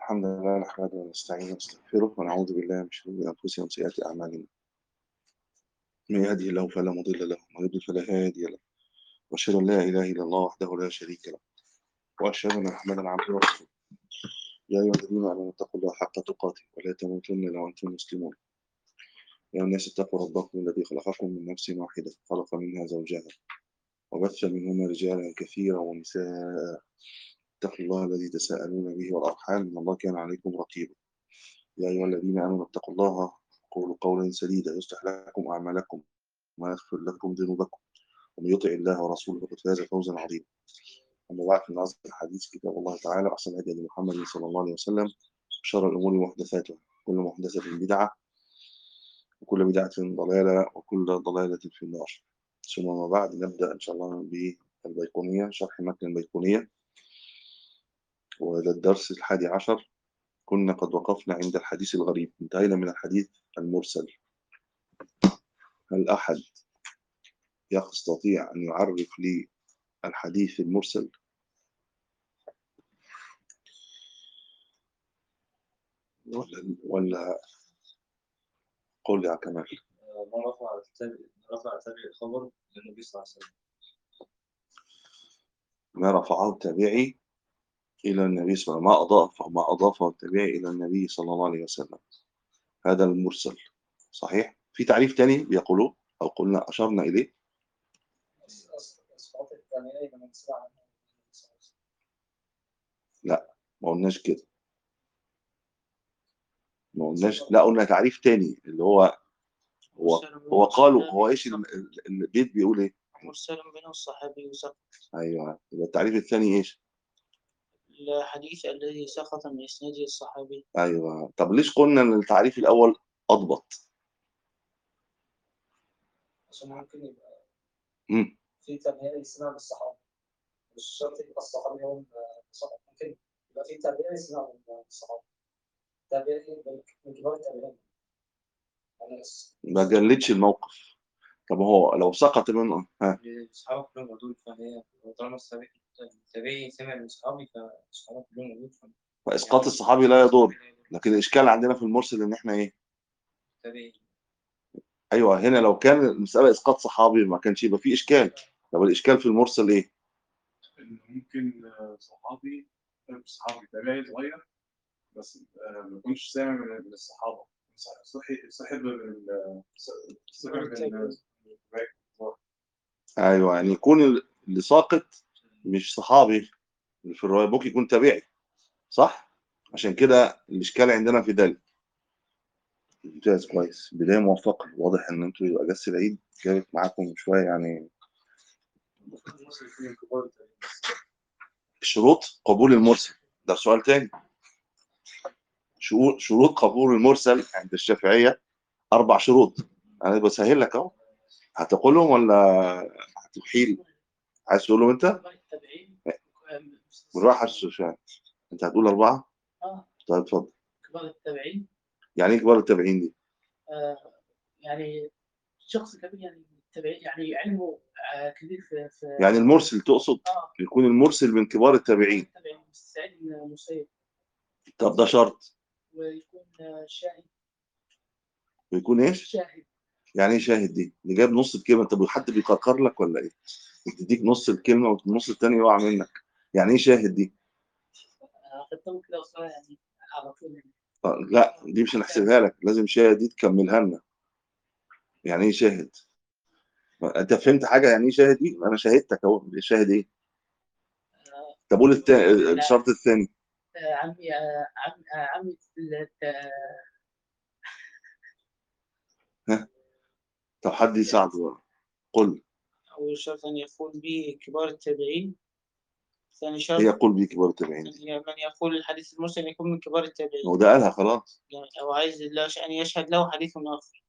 الحمد لله نحمده ونستعينه ونستغفره ونعوذ بالله من شرور أنفسنا وسيئات أعمالنا من يهده الله فلا مضل له ومن يضلل فلا هادي له وأشهد أن لا إله إلا الله وحده لا شريك له وأشهد أن محمدا عبده ورسوله يا أيها الذين آمنوا اتقوا الله حق تقاته ولا تموتن إلا وأنتم مسلمون يا الناس اتقوا ربكم الذي خلقكم من نفس واحدة خلق منها زوجها وبث منهما رجالا كثيرا ونساء اتقوا الله الذي تساءلون به والأرحام إن الله كان عليكم رقيبا يا أيها الذين آمنوا اتقوا الله قولوا قولا سديدا يصلح لكم أعمالكم ويغفر لكم ذنوبكم ومن يطع الله ورسوله فقد فاز فوزا عظيما أما بعد فإن أصدق الحديث كتاب الله تعالى وأحسن هدي محمد صلى الله عليه وسلم وشر الأمور محدثاتها كل محدثة بدعة وكل بدعة ضلالة وكل ضلالة في النار ثم ما بعد نبدأ إن شاء الله بالبيقونية شرح متن البيقونية وهذا الدرس الحادي عشر كنا قد وقفنا عند الحديث الغريب انتهينا من الحديث المرسل هل أحد يستطيع أن يعرف لي الحديث المرسل ولا ولا قول يا كمال ما رفع التابع رفع تابع الخبر للنبي صلى الله عليه وسلم ما رفعه التابعي إلى النبي صلى الله عليه وسلم ما أضاف ما أضافه التابعي إلى النبي صلى الله عليه وسلم هذا المرسل صحيح في تعريف تاني بيقولوه أو قلنا أشرنا إليه الصفات الثانية لما نسمع عنها النبي صلى الله عليه وسلم. ما قلناش كده ما قلناش لا قلنا تعريف تاني اللي هو هو هو قالوا هو ايش ال- ال- البيت بيقول ايه مرسل منه الصحابي سقط ايوه يبقى التعريف الثاني ايش الحديث الذي سقط من إسناده الصحابي ايوه طب ليش قلنا ان التعريف الاول اضبط عشان ممكن يبقى امم في تابعين يسمع بالصحابة مش شرط يبقى الصحابي هو الصحابي ممكن يبقى في تابعين يسمع بالصحابة تابعين من كبار التابعين يعني بس ما جلدش الموقف طب هو لو سقط منه ها الصحابة كلهم موجود فهي طالما السابق التابعي سمع من صحابي فالصحابة كلهم موجود فاسقاط الصحابي لا يضر لكن الاشكال عندنا في المرسل ان احنا ايه التابعي ايوه هنا لو كان المساله اسقاط صحابي ما كانش يبقى في اشكال طب الاشكال في المرسل ايه إن ممكن آه، صحابي مش صحابي تابعي صغير بس آه، ما يكونش سامع من من الصحابة صح- صحي صاحب من صاحب من ايوه يعني يكون اللي ساقط مش صحابي اللي في الروايه ممكن يكون تابعي صح عشان كده الاشكال عندنا في ذلك ممتاز كويس بدايه موفقه واضح ان انتوا اجازه العيد جابت معاكم شويه يعني من كبار التابعين. شروط قبول المرسل ده سؤال تاني شروط شروط قبول المرسل عند الشافعيه اربع شروط انا بسهل لك اهو هتقولهم ولا هتحيل عايز تقولهم انت التابعين بالراحه الشافعي انت هتقول اربعه آه طيب اتفضل كبار التابعين يعني ايه كبار التابعين دي آه يعني شخص كبير يعني التابعين يعني علمه آه كبير في في يعني المرسل تقصد اه يكون المرسل من كبار التابعين التابعين سعيد بن المسيب طب ده شرط ويكون آه، شاهد ويكون ايش شاهد يعني ايه شاهد دي اللي جاب نص الكلمه طب حد بيقرقر لك ولا ايه بتديك نص الكلمه والنص التاني يقع منك يعني ايه شاهد دي آه، خدتهم كده وصراحة يعني على طول يعني آه، لا دي مش هنحسبها لك لازم شاهد دي تكملها لنا يعني ايه شاهد انت فهمت حاجه يعني ايه شاهد دي انا شاهدتك اهو شاهد ايه آه، طب قول التا... الشرط الثاني آه، عمي آه، عم آه، عمي الت- آه، طب حد يساعده بقى. قل أول شرط أن يقول به كبار التابعين ثاني شرط هي قل بي كبار التابعين أن ي- من يقول الحديث المرسل يكون من كبار التابعين هو ده قالها خلاص يعني أو عايز لا ش- أن يشهد له حديث آخر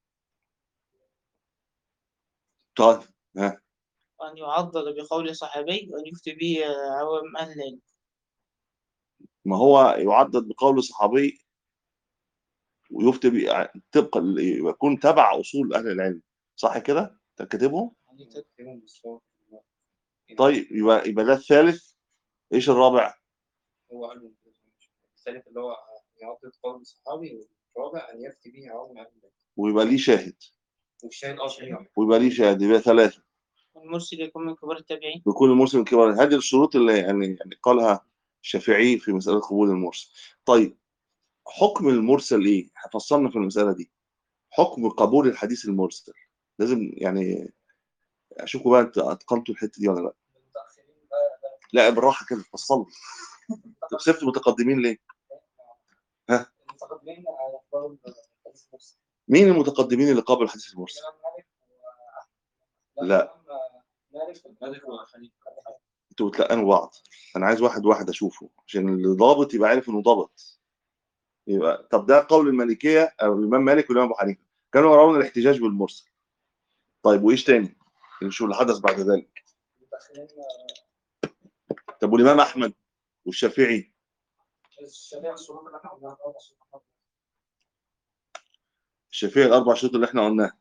طيب ها وأن يعضل بقول صحابي وأن يفتي به آه، عوام أهل العلم ما هو يعدد بقول صحابي ويفتي بي- طبقا ل- يكون تبع اصول اهل العلم صح كده؟ انت كاتبهم؟ يعني تكتبهم بالصوت طيب يبقى يبقى ده الثالث ايش الرابع؟ هو قال لهم كده. الثالث اللي هو يعضد قول الصحابي والرابع أن يفتي به عون أهل البيت ويبقى ليه شاهد والشاهد أصلا يعني ويبقى ليه شاهد يبقى ثلاثة والمرسل يكون من كبار التابعين بكل المرسل من كبار هذه الشروط اللي يعني يعني قالها الشافعي في مسألة قبول المرسل طيب حكم المرسل ايه؟ فصلنا في المسألة دي حكم قبول الحديث المرسل لازم يعني اشوفوا بقى انت اتقنتوا الحتة دي ولا لا المتأخرين بقى لا بالراحة كده فصلوا طب سبت متقدمين ليه؟ المتقدمين يقبلوا الحديث المرسل مين المتقدمين اللي قبلوا الحديث المرسل؟ الإمام مالك وأحمد لا. الإمام مالك مالك وحنيفة انتوا بتلقنوا بعض انا عايز واحد واحد اشوفه عشان اللي ضابط يبقى عارف انه ضابط يبقى طب ده قول المالكيه او الامام مالك والامام ابو حنيفه كانوا يرون الاحتجاج بالمرسل طيب وايش تاني شو اللي حدث بعد ذلك المتأخرين طب والامام احمد والشافعي الشافعي الشروط اللي احنا قلناها أربع شروط الشافعي الاربع شروط اللي احنا قلناها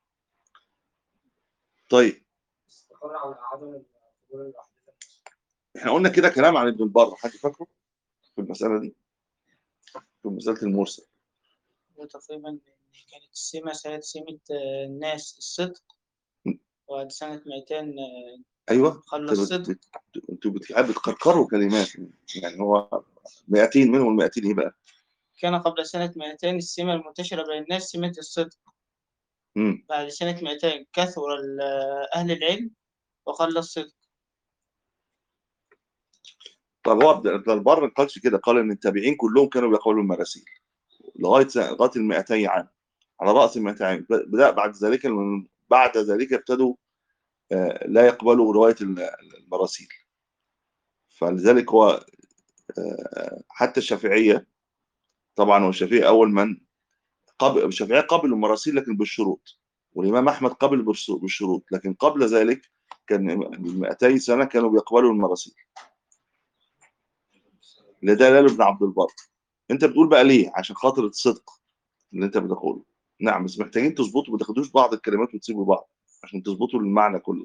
طيب استقر على عدم قبول الأحاديث المرسلة احنا قلنا كده كلام عن ابن البر حد فاكره في المساله دي في مساله المرسل وتقريبا إن كانت السمة سنة سمة آه، الناس الصدق وبعد سنة 200 آه، ايوه خلى انتوا الصدق بت- بت- انتوا بت- بتكركروا كلمات يعني هو 200 منهم 200 ايه بقى؟ كان قبل سنة 200 السمة المنتشرة بين الناس سمة الصدق امم بعد سنة 200 كثر ال- آه، أهل العلم وقل الصدق طب هو ابن ابن البر ما قالش كده قال ان التابعين كلهم كانوا بيقولوا المراسيل لغايه سنة- لغايه ال 200 عام على راس ال 200 عام بدا بعد ذلك بعد ذلك ابتدوا آه، لا يقبلوا روايه ال- المراسيل فلذلك هو آه، حتى الشافعيه طبعا هو الشافعي اول من قبل الشافعيه قبلوا المراسيل لكن بالشروط والامام احمد قبل بالش- بالشروط لكن قبل ذلك كان من 200 سنه كانوا بيقبلوا المراسيل لده قال ابن عبد البر انت بتقول بقى ليه عشان خاطر الصدق اللي انت بتقوله نعم بس محتاجين تظبطوا ما تاخدوش بعض الكلمات وتسيبوا بعض عشان تظبطوا المعنى كله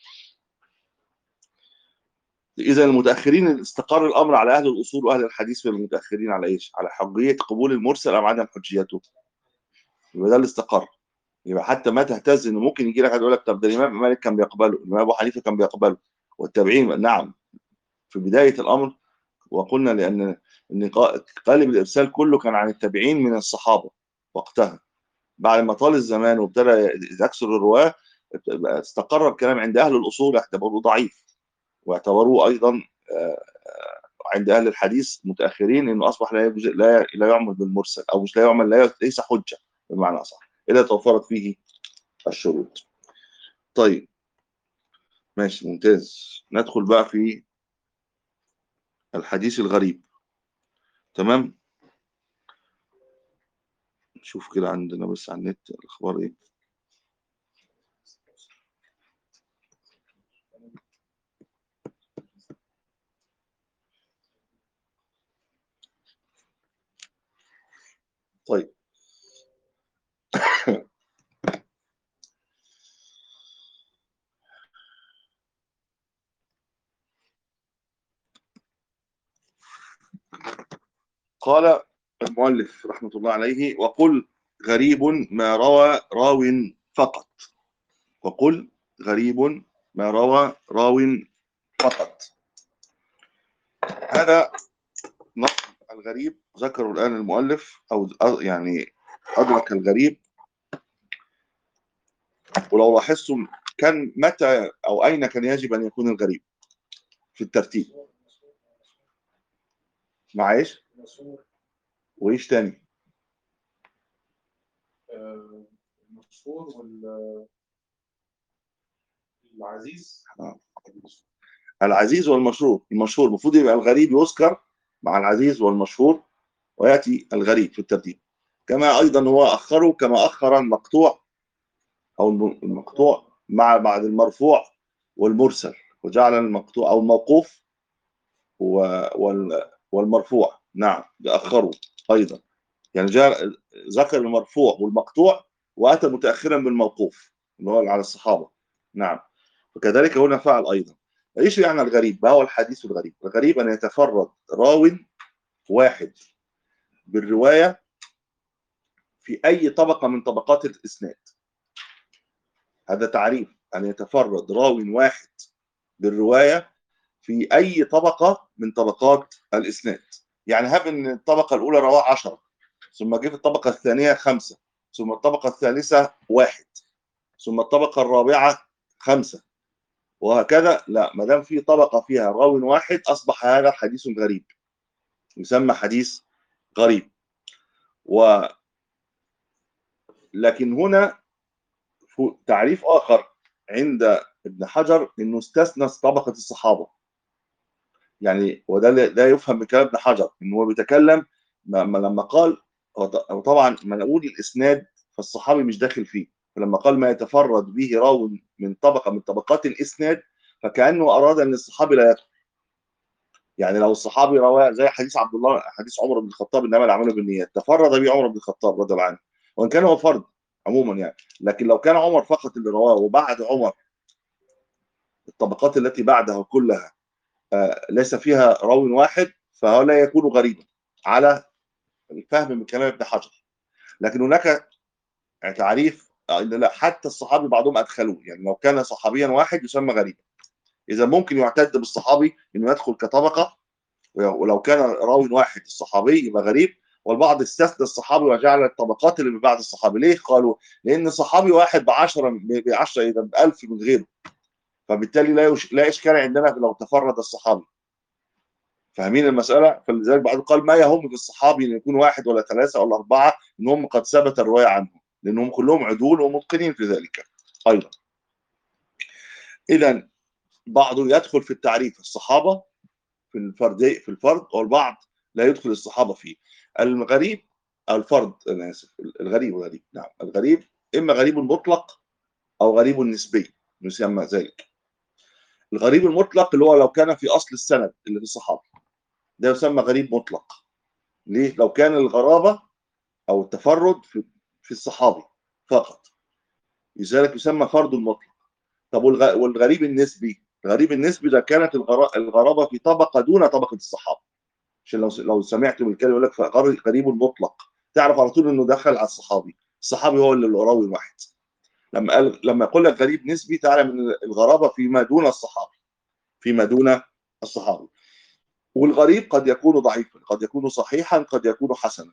اذا المتاخرين استقر الامر على اهل الاصول واهل الحديث في المتاخرين على ايش على حجيه قبول المرسل ام عدم حجيته يبقى ده اللي استقر يبقى حتى ما تهتز انه ممكن يجي لك حد يقول لك طب ده الامام مالك كان بيقبله الامام ابو حنيفه كان بيقبله والتابعين نعم في بدايه الامر وقلنا لان ان قا- غالب الارسال كله كان عن التابعين من الصحابه وقتها بعد ما طال الزمان وابتدى يكثر الرواه بقى استقر الكلام عند اهل الاصول اعتبروه ضعيف واعتبروه ايضا آه، آه، عند اهل الحديث متاخرين انه اصبح لا يجوز لا لا يعمل بالمرسل او مش لا يعمل لا ليس حجه بمعنى اصح اذا توفرت فيه الشروط. طيب ماشي ممتاز ندخل بقى في الحديث الغريب تمام نشوف كده عندنا بس على النت الاخبار ايه طيب قال المؤلف رحمة الله عليه وقل غريب ما روى راو فقط وقل غريب ما روى راو فقط هذا نص الغريب ذكره الآن المؤلف أو أ- يعني أدرك الغريب ولو لاحظتم كان متى أو أين كان يجب أن يكون الغريب في الترتيب مع إيش المشهور وإيش تاني آه، المشهور وال العزيز العزيز والمشهور المشهور المفروض يبقى الغريب يذكر مع العزيز والمشهور ويأتي الغريب في الترتيب كما أيضا هو أخره كما أخر المقطوع أو الم- المقطوع مع بعد المرفوع والمرسل وجعل المقطوع أو الموقوف و- وال- والمرفوع نعم أخروا أيضا يعني جاء ذكر المرفوع والمقطوع وأتى متأخرا بالموقوف اللي هو على الصحابة نعم وكذلك هنا فعل أيضا ايش يعني الغريب؟ ما هو الحديث الغريب؟ الغريب ان يتفرد راو واحد بالروايه في اي طبقه من طبقات الاسناد هذا تعريف ان يتفرد راو واحد بالروايه في اي طبقه من طبقات الاسناد يعني هب ان الطبقه الاولى رواه 10 ثم جه في الطبقه الثانيه خمسه ثم الطبقه الثالثه واحد ثم الطبقه الرابعه خمسه وهكذا لا ما دام في طبقه فيها راو واحد اصبح هذا حديث غريب يسمى حديث غريب و لكن هنا فو- تعريف اخر عند ابن حجر انه استثنى طبقه الصحابه يعني وده اللي- ده يفهم من كلام ابن حجر ان هو بيتكلم لما لما قال هو طبعا ما نقول الاسناد فالصحابي مش داخل فيه فلما قال ما يتفرد به راو من طبقه من طبقات الاسناد فكانه اراد ان الصحابي لا يدخل يعني لو الصحابي رواه زي حديث عبد الله حديث عمر بن الخطاب انما الاعمال بالنيات تفرد به عمر بن الخطاب رضي الله عنه وان كان هو فرد عموما يعني لكن لو كان عمر فقط اللي رواه وبعد عمر الطبقات التي بعده كلها آه، ليس فيها راو واحد فهو لا يكون غريبا على الفهم من كلام ابن حجر لكن هناك تعريف ان لا حتى الصحابي بعضهم ادخلوه يعني لو كان صحابيا واحد يسمى غريبا اذا ممكن يعتد بالصحابي انه يدخل كطبقه ولو كان راوي واحد الصحابي يبقى غريب والبعض استثنى الصحابي وجعل الطبقات اللي من بعد الصحابي ليه قالوا لان صحابي واحد ب 10 ب 10 اذا ب 1000 من غيره فبالتالي لا يش... لا اشكال عندنا لو تفرد الصحابي فاهمين المساله فلذلك بعض قال ما يهم بالصحابي ان يكون واحد ولا ثلاثه ولا اربعه ان هم قد ثبت الروايه عنهم لانهم كلهم عدول ومتقنين في ذلك ايضا اذا بعض يدخل في التعريف الصحابه في الفرد في الفرد والبعض لا يدخل الصحابه فيه الغريب الفرد انا اسف الغريب غريب نعم الغريب اما غريب مطلق او غريب نسبي يسمى ذلك الغريب المطلق اللي هو لو كان في اصل السند اللي في الصحابه ده يسمى غريب مطلق ليه لو كان الغرابه او التفرد في في الصحابي فقط لذلك يسمى فرد مطلق طب والغ- والغريب النسبي الغريب النسبي ده كانت الغرا- الغرابه في طبقه دون طبقه الصحابه عشان لو لو سمعتم الكلمه يقول لك فغر- غريب مطلق تعرف على طول انه دخل على الصحابي الصحابي هو اللي الراوي الواحد لما قال لما يقول لك غريب نسبي تعلم ان الغرابه فيما دون الصحابي فيما دون الصحابي والغريب قد يكون ضعيفا قد يكون صحيحا قد يكون حسنا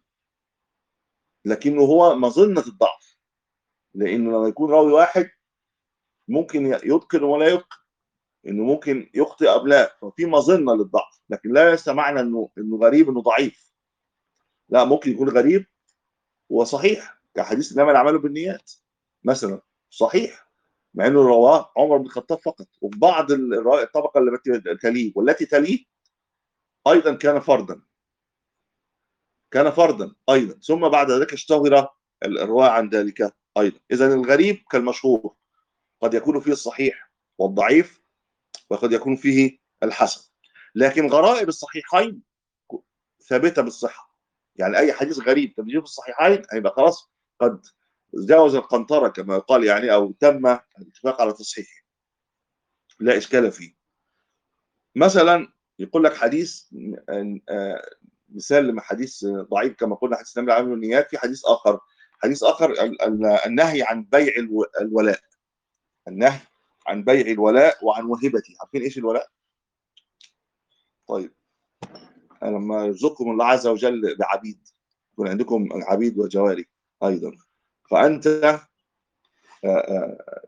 لكنه هو مظنه الضعف لانه لما يكون راوي واحد ممكن يتقن ولا يتقن انه ممكن يخطئ ام لا ففي مظنه للضعف لكن لا ليس معنى انه انه غريب انه ضعيف لا ممكن يكون غريب وصحيح كحديث انما الاعمال بالنيات مثلا صحيح مع انه رواه عمر بن الخطاب فقط وفي بعض الروا- الطبقه التي تليه والتي تليه ايضا كان فردا كان فردا ايضا ثم بعد ذلك اشتهر الرواة عن ذلك ايضا اذا الغريب كالمشهور قد يكون فيه الصحيح والضعيف وقد يكون فيه الحسن لكن غرائب الصحيحين ثابته بالصحه يعني اي حديث غريب تجيبه في الصحيحين هيبقى خلاص قد جاوز القنطره كما يقال يعني او تم الاتفاق على تصحيحه لا اشكال فيه مثلا يقول لك حديث آه، مثال لما حديث ضعيف كما قلنا حديث النبي عليه النيات في حديث اخر حديث اخر ال- ال- النهي عن بيع الو- الولاء النهي عن بيع الولاء وعن وهبته عارفين ايش الولاء؟ طيب لما يرزقكم الله عز وجل بعبيد يكون عندكم عبيد وجواري ايضا فانت آه، آه،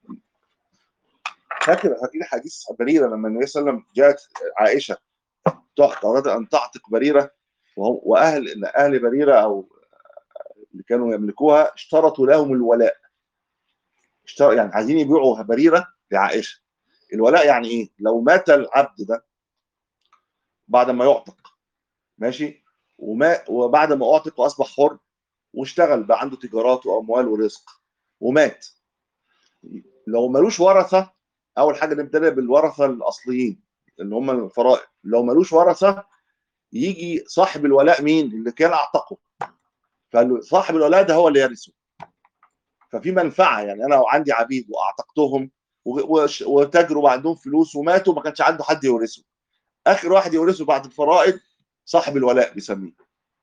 فاكر فاكر حديث بريره لما النبي صلى الله عليه وسلم جاءت عائشه اراد ان تعتق بريره وهو- واهل اهل بريره او اللي كانوا يملكوها اشترطوا لهم الولاء اشتر... يعني عايزين يبيعوا بريره لعائشه الولاء يعني ايه؟ لو مات العبد ده بعد ما يعتق ماشي وما وبعد ما اعتق واصبح حر واشتغل بقى عنده تجارات واموال ورزق ومات لو ملوش ورثه اول حاجه نبتدي بالورثه الاصليين اللي هم الفرائض لو ملوش ورثه يجي صاحب الولاء مين اللي كان اعتقه فصاحب الولاء ده هو اللي يرثه ففي منفعه يعني انا لو عندي عبيد واعتقتهم و- وش- وتاجروا وعندهم فلوس وماتوا ما كانش عنده حد يورثه اخر واحد يورثه بعد الفرائض صاحب الولاء بيسميه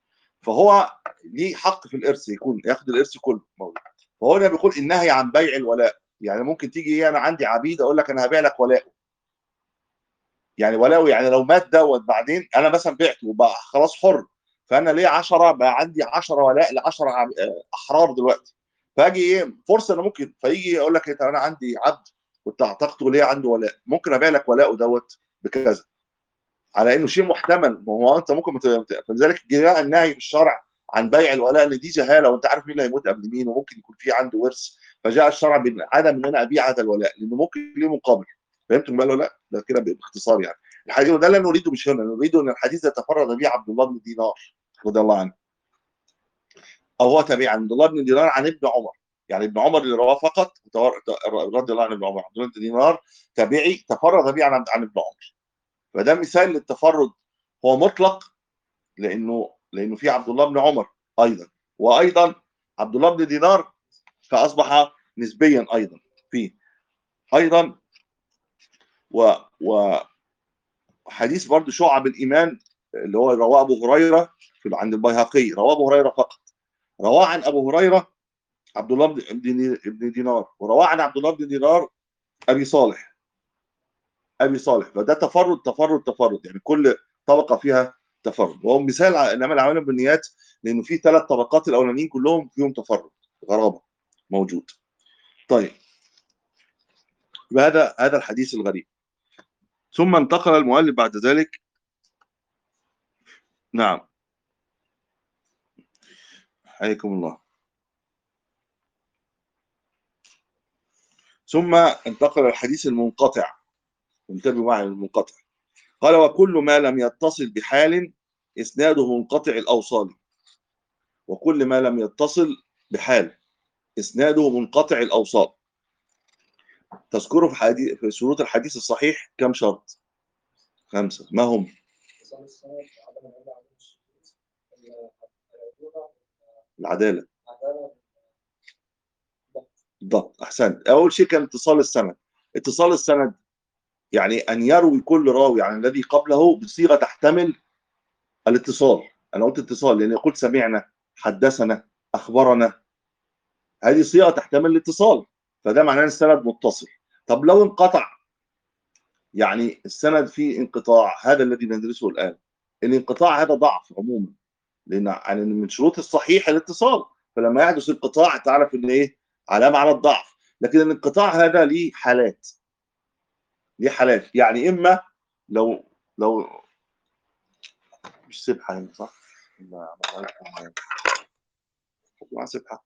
فهو ليه حق في الارث يكون ياخد الارث كله موجود فهو هنا بيقول النهي عن بيع الولاء يعني ممكن تيجي ايه انا عندي عبيد اقول لك انا هبيع لك ولاءه يعني ولاءه يعني لو مات دوت بعدين انا مثلا بعته وبقى خلاص حر فانا ليه 10 بقى عندي 10 ولاء ل 10 احرار دلوقتي فاجي ايه فرصه انا ممكن فيجي يقول لك إيه، طب انا عندي عبد كنت اعتقته ليه عنده ولاء ممكن ابيع لك ولاءه دوت بكذا على انه شيء محتمل ما هو انت ممكن مت... فلذلك جاء النهي في الشرع عن بيع الولاء ان دي جهاله وانت عارف مين اللي هيموت قبل مين وممكن يكون في عنده ورث فجاء الشرع بعدم ان انا ابيع هذا الولاء لانه ممكن ليه مقابل فهمتم بقى ولا لا؟ ده كده باختصار يعني الحديث وده اللي نريده مش هنا نريد ان الحديث يتفرد به عبد الله بن دينار رضي الله عنه او هو تابع عبد الله بن دينار عن ابن عمر يعني ابن عمر اللي رواه فقط رضي الله عن ابن عمر عبد الله بن دينار تابعي تفرد به عن عن ابن عمر فده مثال للتفرد هو مطلق لانه لانه في عبد الله بن عمر ايضا وايضا عبد الله بن دينار فاصبح نسبيا ايضا فيه ايضا و و حديث برضه شعب الايمان اللي هو رواه ابو هريره في عند البيهقي رواه ابو هريره فقط رواه عن ابو هريره عبد الله بن بن دينار ورواه عن عبد الله بن دينار ابي صالح ابي صالح فده تفرد تفرد تفرد يعني كل طبقه فيها تفرد وهو مثال على- انما الاعمال بالنيات لانه في ثلاث طبقات الاولانيين كلهم فيهم تفرد غرابه موجود طيب يبقى هذا هذا الحديث الغريب ثم انتقل المؤلف بعد ذلك نعم حياكم الله ثم انتقل الحديث المنقطع انتبهوا معي المنقطع قال وكل ما لم يتصل بحال اسناده منقطع الاوصال وكل ما لم يتصل بحال اسناده منقطع الاوصال تذكروا في حديث في شروط الحديث الصحيح كم شرط؟ خمسه ما هم؟ اتصال السند عدم العلم عدم الشذوذ العدولة العداله العدالة بالضبط احسنت اول شيء كان اتصال السند اتصال السند يعني ان يروي كل راوي عن الذي قبله بصيغه تحتمل الاتصال انا قلت اتصال لان قلت سمعنا حدثنا اخبرنا هذه صيغه تحتمل الاتصال فده معناه ان السند متصل طب لو انقطع يعني السند فيه انقطاع هذا الذي ندرسه الان الانقطاع هذا ضعف عموما لان يعني من شروط الصحيح الاتصال فلما يحدث انقطاع تعرف ان ايه علامه على الضعف لكن الانقطاع هذا ليه حالات ليه حالات يعني اما لو لو مش سبحه هنا صح؟ لا عملها لكم مع سبحه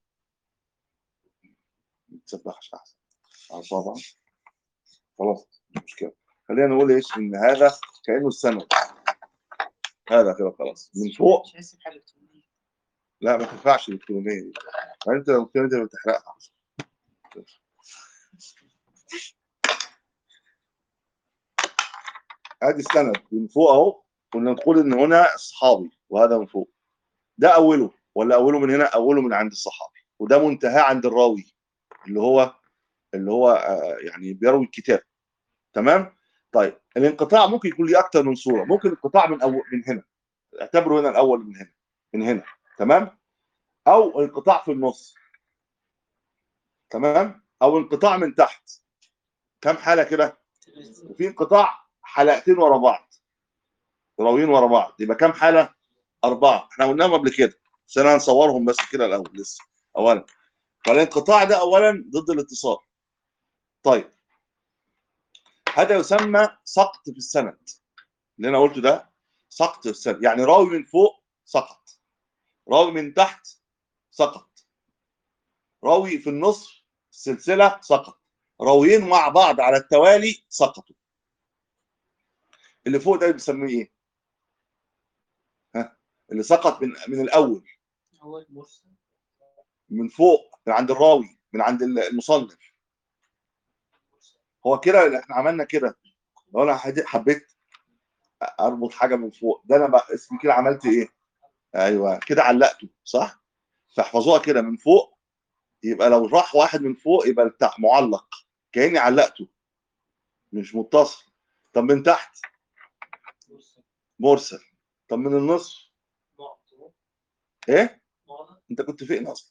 ما تسبحش احسن على طبعا خلاص مش مشكله خلينا نقول ايش ان هذا كانه السند هذا كده خلاص من فوق مش هسيب حاجة إلكترونية. لا ما تنفعش الالكترونيه دي انت لو كنت بتحرقها ادي السند من فوق اهو كنا نقول ان هنا الصحابي وهذا من فوق ده اوله ولا اوله من هنا اوله من عند الصحابي وده منتهاه عند الراوي اللي هو اللي هو آه، يعني بيروي الكتاب تمام طيب الانقطاع ممكن يكون ليه اكتر من صوره ممكن انقطاع من أول من هنا اعتبره هنا الاول من هنا من هنا تمام او انقطاع في النص تمام او انقطاع من تحت كم حاله كده وفي انقطاع حلقتين ورا بعض راويين ورا بعض يبقى كم حاله اربعه احنا قلناهم قبل كده بس انا هنصورهم بس كده الاول لسه اولا فالانقطاع ده اولا ضد الاتصال طيب هذا يسمى سقط في السند اللي انا قلته ده سقط في السند يعني راوي من فوق سقط راوي من تحت سقط راوي في النص السلسله سقط راويين مع بعض على التوالي سقطوا اللي فوق ده بنسميه ايه؟ ها اللي سقط من من الاول هو المرسل من فوق من عند الراوي من عند المصنف هو كده احنا عملنا كده لو انا حد- حبيت اربط حاجه من فوق ده انا بقى اسمي كده عملت ايه ايوه كده علقته صح فاحفظوها كده من فوق يبقى لو راح واحد من فوق يبقى بتاع معلق كاني علقته مش متصل طب من تحت مرسل مرسل طب من النص مقطوع ايه واضح؟ انت كنت فين اصلا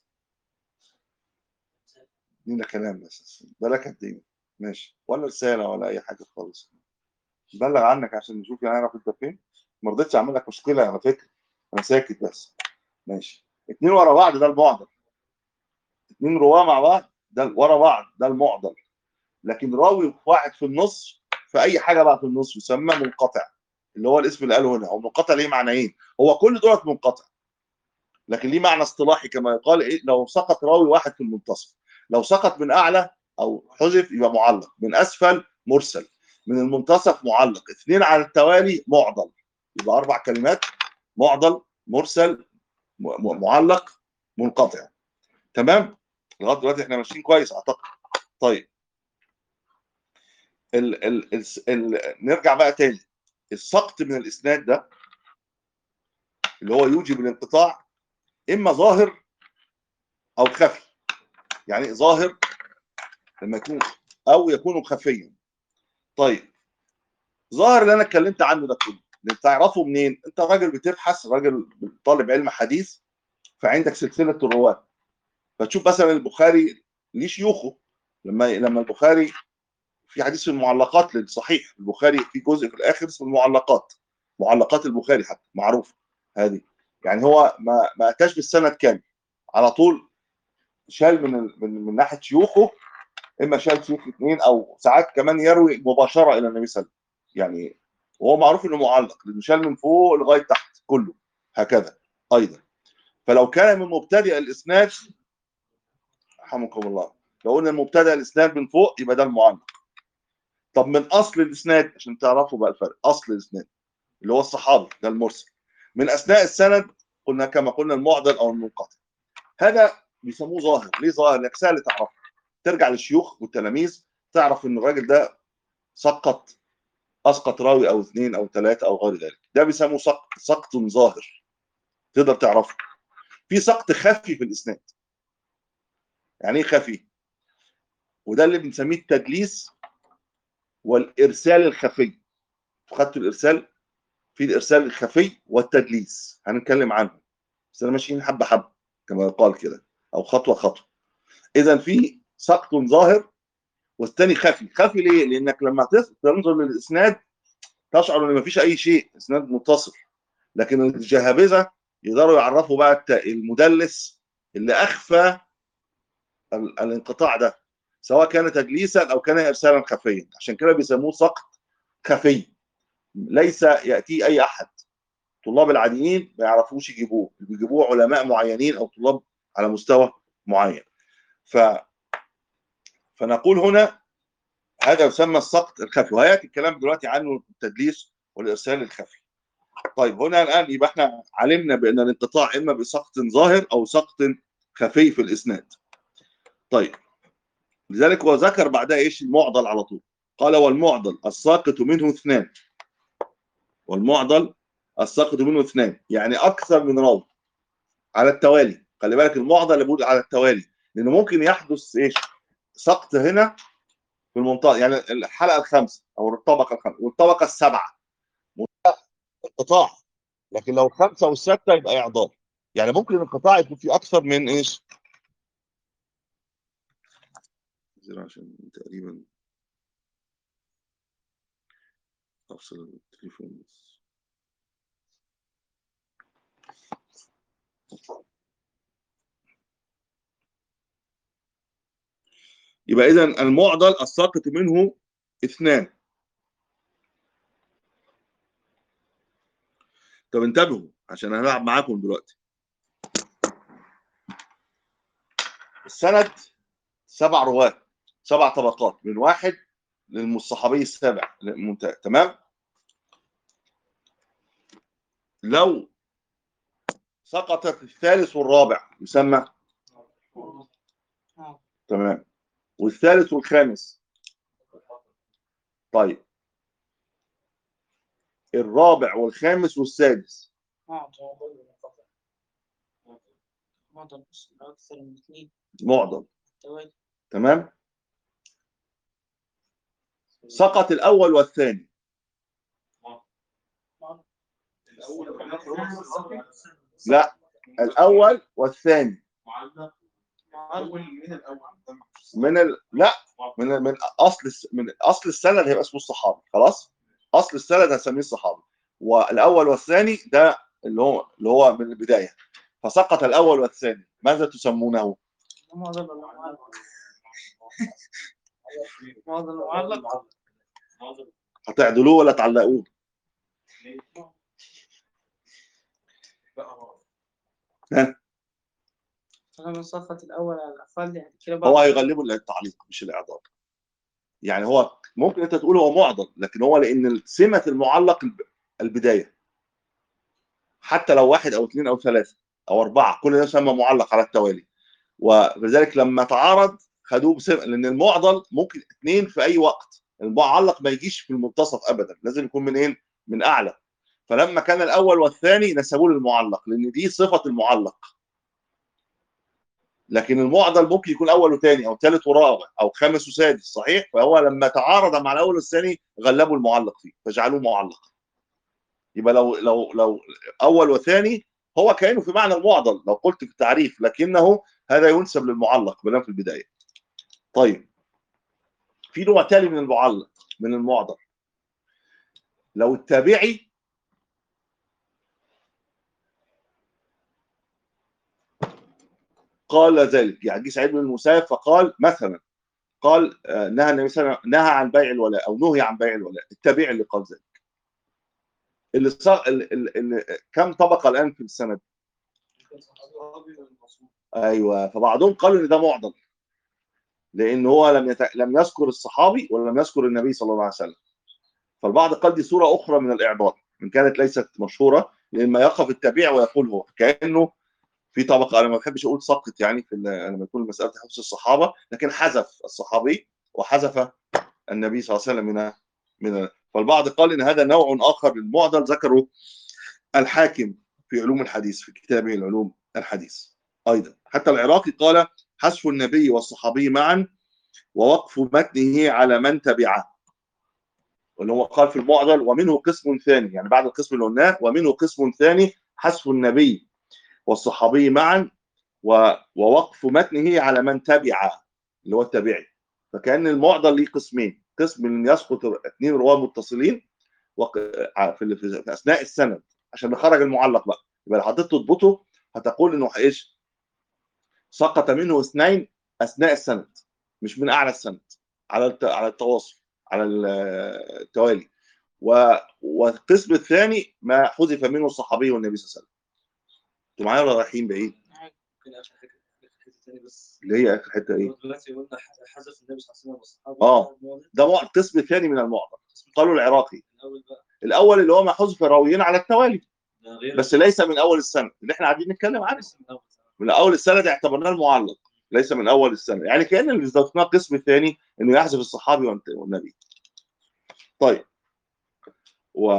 لينا كلام بس بالك قد ايه ماشي ولا رساله ولا اي حاجه خالص بلغ عنك عشان نشوف يعني اعرف انت فين ما رضيتش اعمل لك مشكله على فكره انا ساكت بس ماشي اتنين ورا بعض ده المعضل اتنين رواه مع بعض ده ورا بعض ده المعضل لكن راوي واحد في النص في اي حاجه بقى في النص يسمى منقطع اللي هو الاسم اللي قاله هنا هو منقطع ليه معنيين هو كل دولت منقطع لكن ليه معنى اصطلاحي كما يقال إيه لو سقط راوي واحد في المنتصف لو سقط من اعلى او حذف يبقى معلق من اسفل مرسل من المنتصف معلق اثنين على التوالي معضل يبقى اربع كلمات معضل مرسل م- م- معلق منقطع تمام لغايه دلوقتي احنا ماشيين كويس اعتقد طيب ال ال ال ال نرجع بقى تاني السقط من الاسناد ده اللي هو يوجب الانقطاع اما ظاهر او خفي يعني ظاهر لما يكون او يكون خفيا طيب ظاهر اللي انا اتكلمت عنه ده كله اللي تعرفه منين انت راجل بتبحث راجل طالب علم حديث فعندك سلسله الرواه فتشوف مثلا البخاري ليه شيوخه لما لما البخاري في حديث في المعلقات للصحيح البخاري في جزء في الاخر اسمه المعلقات معلقات البخاري حتى معروف هذه يعني هو ما ما اتاش بالسند كامل على طول شال من ال- من, من ناحيه شيوخه اما شال شيوخ اثنين او ساعات كمان يروي مباشره الى النبي صلى الله عليه وسلم يعني وهو معروف انه معلق لانه شال من فوق لغايه تحت كله هكذا ايضا فلو كان من مبتدئ الاسناد رحمكم الله لو قلنا المبتدئ الاسناد من فوق يبقى ده المعلق طب من اصل الاسناد عشان تعرفوا بقى الفرق اصل الاسناد اللي هو الصحابي ده المرسل من اثناء السند قلنا كما قلنا المعضل او المنقطع هذا بيسموه ظاهر ليه ظاهر لك سهل تعرفه ترجع للشيوخ والتلاميذ تعرف ان الراجل ده سقط اسقط راوي او اثنين او ثلاثه او غير ذلك ده بيسموه سقط سقط ظاهر تقدر تعرفه في سقط خفي في الاسناد يعني ايه خفي وده اللي بنسميه التدليس والارسال الخفي خدتوا الارسال في الارسال الخفي والتدليس هنتكلم عنه بس انا ماشيين حبه حبه كما يقال كده او خطوه خطوه اذا في سقط ظاهر والثاني خفي خفي ليه لانك لما تص- تنظر للاسناد تشعر ان مفيش اي شيء اسناد متصل لكن الجهابذه يقدروا يعرفوا بقى الت- المدلس اللي اخفى ال- الانقطاع ده سواء كان تدليسا او كان ارسالا خفيا عشان كده بيسموه سقط خفي ليس ياتي اي احد طلاب العاديين ما يعرفوش يجيبوه بيجيبوه علماء معينين او طلاب على مستوى معين ف فنقول هنا هذا يسمى السقط الخفي وهياتي الكلام دلوقتي عنه التدليس والارسال الخفي طيب هنا الان يبقى احنا علمنا بان الانقطاع اما بسقط ظاهر او سقط خفي في الاسناد طيب لذلك هو ذكر بعدها ايش المعضل على طول قال والمعضل الساقط منه اثنان والمعضل الساقط منه اثنان يعني اكثر من راوي على التوالي خلي بالك المعضل اللي بيقول على التوالي لانه ممكن يحدث ايش سقط هنا في المنطقه يعني الحلقه الخامسه او الطبقه الخامسه والطبقه السابعه انقطاع لكن لو الخامسه والسادسه يبقى اعضال يعني ممكن الانقطاع يكون في اكثر من ايش عشان تقريبا افصل التليفون بس يبقى اذا المعضل الساقط منه اثنان طب انتبهوا عشان هلعب معاكم دلوقتي السند سبع رواه سبع طبقات من واحد للصحابي السابع المنتهى تمام لو سقطت الثالث والرابع يسمى آه. تمام والثالث والخامس طيب الرابع والخامس والسادس معضل معضل بس أكثر من اثنين معضل توالي تمام سقط الاول والثاني لا الاول والثاني معلق معلق اول من الاول ده مش من ال... لا من من اصل الس- من اصل السند هيبقى اسمه الصحابي خلاص اصل السند هنسميه الصحابي والاول والثاني ده اللي هو اللي هو من البدايه فسقط الاول والثاني ماذا تسمونه؟ معضل ولا معلق معضل معلق هتعدلوه ولا تعلقوه؟ فمن صفة الأول على الأقل يعني كده هو بعض- هيغلبه التعليق مش الاعضاء يعني هو ممكن انت تقول هو معضل لكن هو لان سمه المعلق الب- البدايه حتى لو واحد او اثنين او ثلاثه او اربعه كل ده يسمى معلق على التوالي ولذلك لما تعارض خدوه بسمة لان المعضل ممكن اثنين في اي وقت المعلق ما يجيش في المنتصف ابدا لازم يكون من ايه من اعلى فلما كان الاول والثاني نسبوه للمعلق لان دي صفه المعلق لكن المعضل ممكن يكون اول وثاني او ثالث ورابع او خامس وسادس صحيح فهو لما تعارض مع الاول والثاني غلبوا المعلق فيه فجعلوه معلق يبقى لو لو لو اول وثاني هو كانه في معنى المعضل لو قلت في التعريف لكنه هذا ينسب للمعلق بنام في البدايه طيب في نوع تاني من المعلق من المعضل لو التابعي قال ذلك يعني جه سعيد بن المسيب فقال مثلا قال آه، نهى النبي صلى الله عليه وسلم نهى عن بيع الولاء او نهي عن بيع الولاء التابعي اللي قال ذلك اللي, صار اللي, اللي, اللي كم طبقه الان في السند ايوه فبعضهم قالوا ان ده معضل لان هو لم يت... لم يذكر الصحابي ولم يذكر النبي صلى الله عليه وسلم فالبعض قال دي صوره اخرى من الاعضال ان كانت ليست مشهوره لما يقف التابع ويقول هو كانه في طبقه انا ما بحبش اقول سقط يعني في ال- لما يكون مساله حفظ الصحابه لكن حذف الصحابي وحذف النبي صلى الله عليه وسلم من من فالبعض قال ان هذا نوع اخر للمعضل ذكره الحاكم في علوم الحديث في كتابه العلوم الحديث ايضا حتى العراقي قال حذف النبي والصحابي معا ووقف متنه على من تبعه واللي هو قال في المعضل ومنه قسم ثاني يعني بعد القسم اللي قلناه ومنه قسم ثاني حذف النبي والصحابي معا و- ووقف متنه على من تبعه اللي هو التابعي فكان المعضل ليه قسمين قسم من يسقط اثنين رواه متصلين وق- في ال- في في اثناء السند عشان نخرج المعلق بقى يبقى لو حطيت تضبطه هتقول انه ايش سقط منه اثنين اثناء السند مش من اعلى السند على الت- على التواصل على ال- التوالي و- والقسم الثاني ما حذف منه الصحابي والنبي صلى الله عليه وسلم انتوا معايا ولا رايحين بعيد ممكن اخر حاجه حته ثانيه بس اللي هي اخر حته ايه هو دلوقتي قلنا ح- حذف النبي صلى الله عليه وسلم والصحابه آه. الموضوع ده مع- القسم الثاني من المعضل قالوا العراقي الاول بقى الاول اللي هو ما حذف راويين على التوالي ده غير بس ليس من اول السنه اللي احنا قاعدين نتكلم عنه لسه من الاول من اول السنه اعتبرناه المعلق ليس من اول السنه يعني كان اللي ذكرناه القسم الثاني انه يحذف الصحابي والنت- والنبي طيب و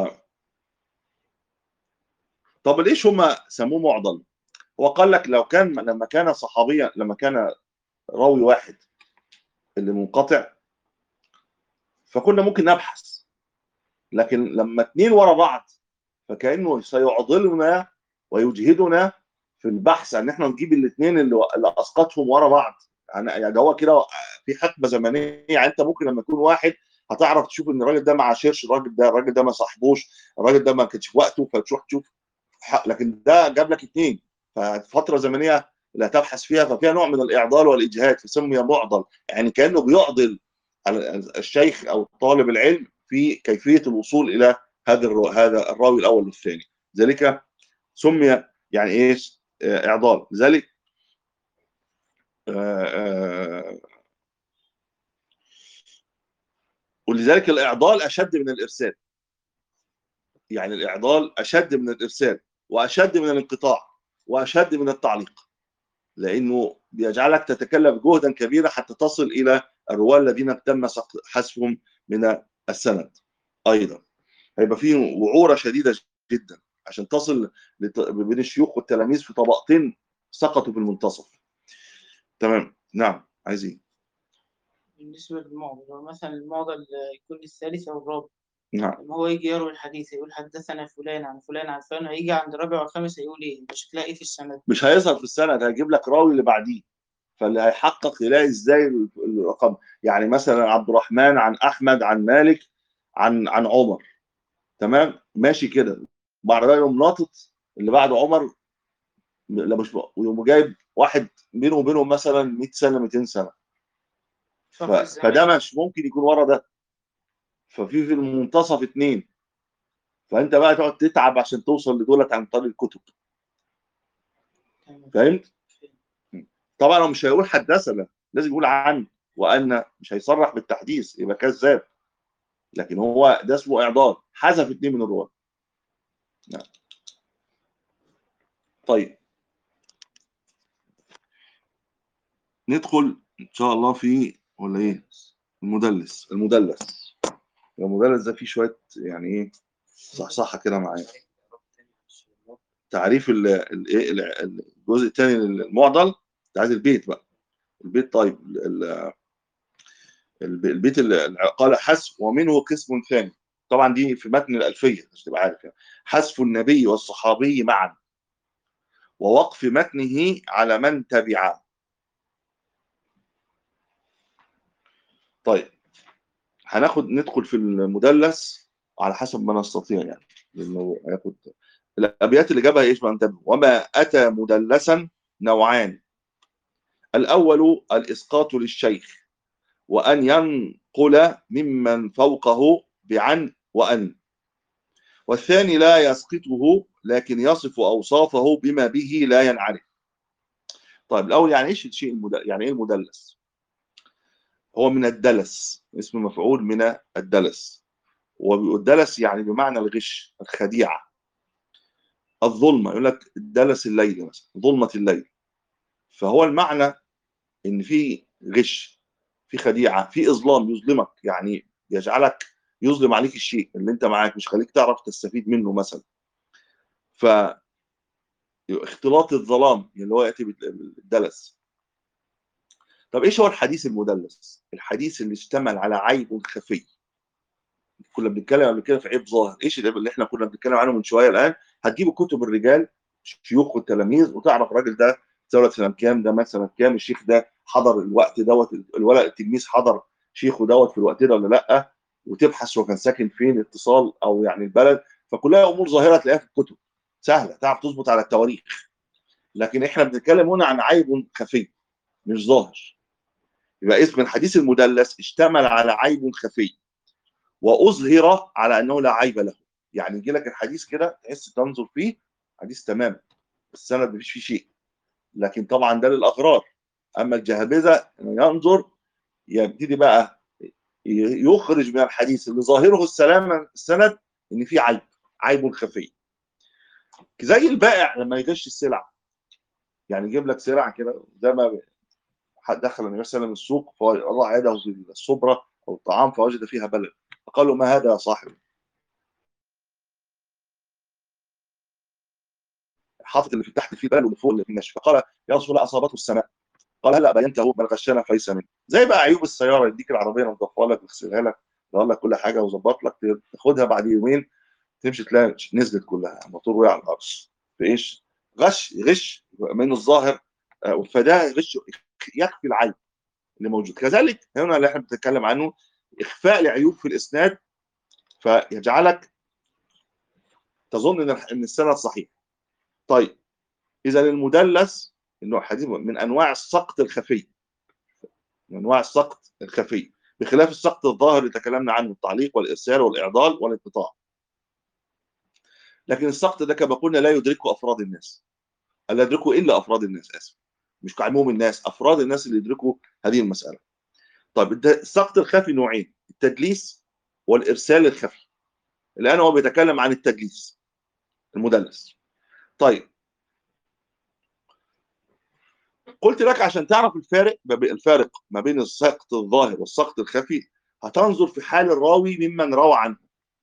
طب ليش هم سموه معضل هو قال لك لو كان لما كان صحابيا لما كان راوي واحد اللي منقطع فكنا ممكن نبحث لكن لما اثنين ورا بعض فكانه سيعضلنا ويجهدنا في البحث ان احنا نجيب الاثنين اللي, اللي اسقطهم ورا بعض يعني يعني هو كده في حقبه زمنيه يعني انت ممكن لما يكون واحد هتعرف تشوف ان الراجل ده ما عاشرش الراجل ده الراجل ده ما صاحبوش الراجل ده ما كانش في وقته فتروح تشوف حق لكن ده جاب لك اثنين ففتره زمنيه لا تبحث فيها ففيها نوع من الاعضال والاجهاد فسمي معضل يعني كانه بيعضل على الشيخ او طالب العلم في كيفيه الوصول الى هذا الرو... هذا الراوي الاول والثاني ذلك سمي يعني ايش آه، اعضال لذلك آه، آه، ولذلك الاعضال اشد من الارسال يعني الاعضال اشد من الارسال واشد من الانقطاع واشد من التعليق لانه بيجعلك تتكلف جهدا كبيرا حتى تصل الى الرواه الذين تم سق- حذفهم من السند ايضا هيبقى فيه وعوره شديده جدا عشان تصل لت- بين الشيوخ والتلاميذ في طبقتين سقطوا في المنتصف تمام نعم عايزين بالنسبة للمعضل هو مثلا المعضل يكون الثالث أو الرابع نعم لما هو يجي يروي الحديث يقول حدثنا فلان عن فلان عن فلان هيجي عند الرابع والخامس هيقول ايه يبقى شكلها ايه في السند مش هيظهر في السند هيجيب لك راوي اللي بعديه فاللي هيحقق يلاقي ازاي ال- الرقم يعني مثلا عبد الرحمن عن احمد عن مالك عن عن عمر تمام ماشي كده بعد ده يوم ناطط اللي بعد عمر لا مش ويقوم جايب واحد بينه وبينهم مثلا 100 سنه 200 سنه ف... فخر الزمان. فده مش ممكن يكون ورا ده ففي في المنتصف اتنين فانت بقى تقعد تتعب عشان توصل لدولت عن طريق الكتب تمام. فهمت؟ طبعا هو مش هيقول حدثنا لازم يقول عن وان مش هيصرح بالتحديث يبقى كذاب لكن هو ده اسمه اعضال حذف اتنين من الرواه نعم. طيب ندخل ان شاء الله في ولا ايه المدلس المدلس المدلس ده فيه شويه يعني ايه صحصحه كده معايا تعريف ال- ال- إيه ال- الجزء الثاني للمعضل انت عايز البيت بقى البيت طيب ال- ال- الب- البيت اللي قال حذف ومنه قسم ثاني طبعا دي في متن الألفية عشان تبقى عارف يعني حذف النبي والصحابي معا ووقف متنه على من تبعه طيب هناخد ندخل في المدلس على حسب ما نستطيع يعني لانه هياخد الابيات اللي جابها ايش بقى انتبهوا وما اتى مدلسا نوعان الاول الاسقاط للشيخ وان ينقل ممن فوقه بعن وان والثاني لا يسقطه لكن يصف اوصافه بما به لا ينعرف طيب الاول يعني ايش الشيء المدلس يعني ايه المدلس هو من الدلس اسم مفعول من الدلس والدلس يعني بمعنى الغش الخديعه الظلمه يقول لك دلس الليل مثلا ظلمه الليل فهو المعنى ان في غش في خديعه في اظلام يظلمك يعني يجعلك يظلم عليك الشيء اللي انت معاك مش خليك تعرف تستفيد منه مثلا ف اختلاط الظلام اللي هو ياتي بالدلس طب ايش هو الحديث المدلس الحديث اللي اشتمل على عيب خفي كنا بنتكلم قبل كده في عيب ظاهر ايش العيب اللي احنا كنا بنتكلم عنه من شويه الان هتجيب كتب الرجال شيوخ والتلاميذ وتعرف الراجل ده اتولد سنه كام ده مات سنه كام الشيخ ده حضر الوقت دوت الولد التلميذ حضر شيخه دوت في الوقت ده ولا لا وتبحث هو كان ساكن فين اتصال او يعني البلد فكلها امور ظاهره تلاقيها في الكتب سهله تعرف تظبط على التواريخ لكن احنا بنتكلم هنا عن عيب خفي مش ظاهر يبقى اسم الحديث المدلس اشتمل على عيب خفي واظهر على انه لا عيب له يعني يجي لك الحديث كده تحس تنظر فيه حديث تمام السند مفيش فيه شيء لكن طبعا ده للاغرار اما الجهابذه انه ينظر يبتدي بقى يخرج من الحديث اللي ظاهره السلام السند ان في عيب عيب خفي زي البائع لما يغش السلع يعني يجيب لك سلع كده زي ما دخل النبي صلى الله عليه وسلم السوق فوضع يده في الصبره او الطعام فوجد فيها بلل فقالوا ما هذا يا صاحبي حاطط اللي في تحت فيه بلل واللي فوق اللي في النشف فقال يا رسول الله اصابته السماء قال هلا بينته بل غشنا فليس منه زي بقى عيوب السياره يديك العربيه نظفها لك يغسلها لك يغير لك كل حاجه ويظبط لك تاخدها بعد يومين تمشي تلاقي نزلت كلها الموتور وقع على الارض في ايش؟ غش غش من الظاهر فده غش يخفي العيب اللي موجود كذلك هنا اللي احنا بنتكلم عنه اخفاء لعيوب في الاسناد فيجعلك تظن ان ان السند صحيح طيب اذا المدلس انه حديث من انواع السقط الخفي من انواع السقط الخفي بخلاف السقط الظاهر اللي تكلمنا عنه التعليق والارسال والاعضال والانقطاع لكن السقط ده كما قلنا لا يدركه افراد الناس لا يدركه الا افراد الناس اسف مش كعموم الناس افراد الناس اللي يدركوا هذه المساله طيب السقط الخفي نوعين التدليس والارسال الخفي الان هو بيتكلم عن التدليس المدلس طيب قلت لك عشان تعرف الفارق الفارق ما بين السقط الظاهر والسقط الخفي هتنظر في حال الراوي ممن روى عنه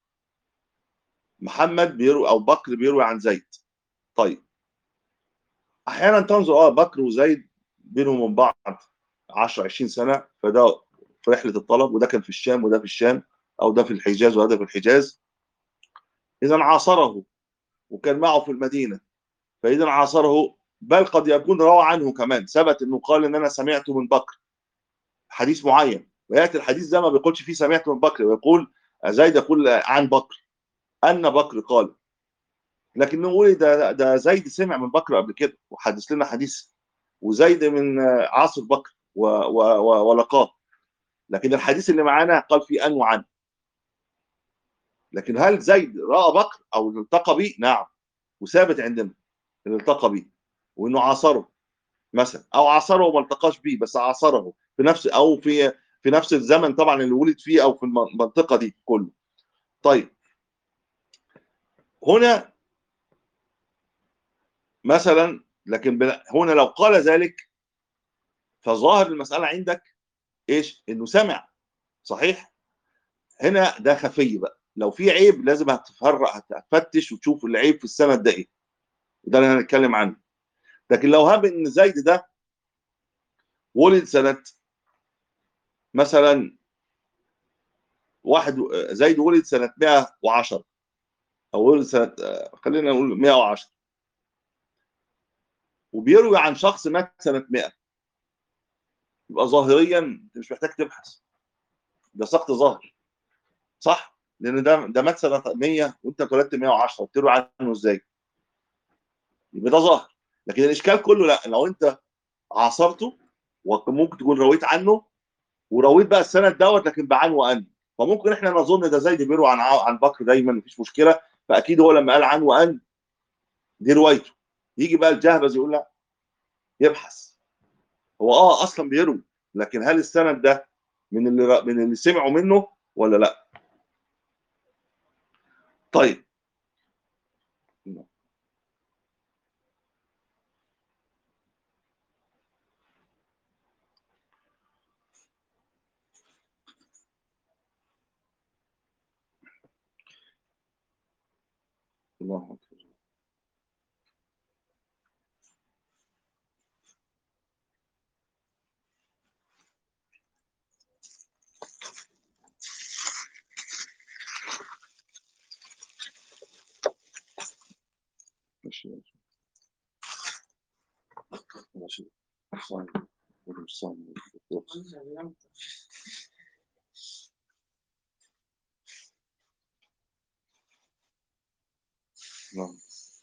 محمد بيروي او بكر بيروي عن زيد طيب احيانا تنظر اه بكر وزيد بينهم وبين بعض 10 20 سنه فده في رحله الطلب وده كان في الشام وده في الشام او ده في الحجاز وهذا في الحجاز اذا عاصره وكان معه في المدينه فاذا عاصره بل قد يكون روى عنه كمان ثبت انه قال ان انا سمعت من بكر حديث معين وياتي الحديث ده ما بيقولش فيه سمعت من بكر ويقول زيد يقول عن بكر ان بكر قال لكن نقول ده ده زيد سمع من بكر قبل كده وحدث لنا حديث وزيد من عاصر بكر و و و ولقاه لكن الحديث اللي معانا قال في ان وعن لكن هل زيد راى بكر او التقى به؟ نعم وثابت عندنا ان التقى به وانه عاصره مثلا او عاصره وما التقاش به بس عاصره في نفس او في في نفس الزمن طبعا اللي ولد فيه او في المنطقه دي كله طيب هنا مثلا لكن هنا لو قال ذلك فظاهر المساله عندك ايش انه سمع صحيح هنا ده خفي بقى لو في عيب لازم هتفرق هتفتش وتشوف العيب في السند ده ايه وده اللي هنتكلم عنه لكن لو هب ان زيد ده ولد سنه مثلا واحد زيد ولد سنه 110 او ولد سنه خلينا نقول 110 وبيروي عن شخص مات سنه 100 يبقى ظاهريا انت مش محتاج تبحث ده سقط ظاهر صح؟ لان ده ده مات سنه 100 وانت اتولدت 110 بتروي عنه ازاي؟ يبقى ده ظاهر لكن الاشكال كله لا لو انت عاصرته وممكن تكون رويت عنه ورويت بقى السند دوت لكن بعن وان فممكن احنا نظن ده زيد بيروي عن عن بكر دايما مفيش مشكله فاكيد هو لما قال عن وان دي روايته يجي بقى الجهبذ يقول لا يبحث هو اه اصلا بيروي لكن هل السند ده من اللي من اللي سمعوا منه ولا لا طيب الله أكبر ماشي ماشي صايم ولا مش صايم نعم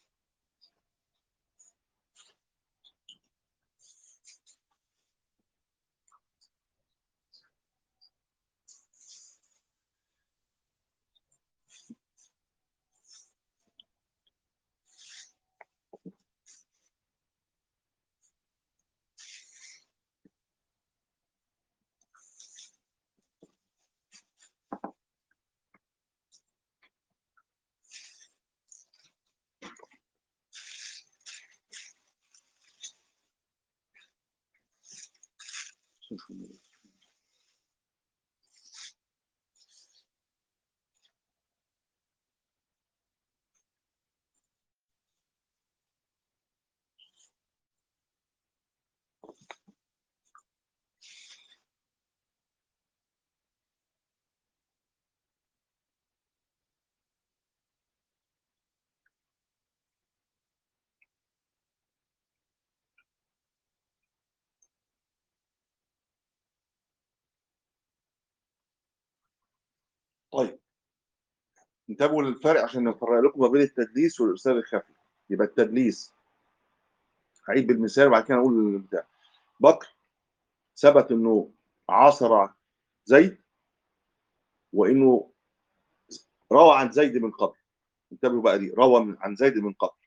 طيب انتبهوا للفرق عشان نفرق لكم ما بين التدليس والارسال الخفي يبقى التدليس هعيد بالمثال وبعد كده اقول البتاع بكر ثبت انه عاصر زيد وانه روى عن زيد من قبل انتبهوا بقى دي روى من عن زيد من قبل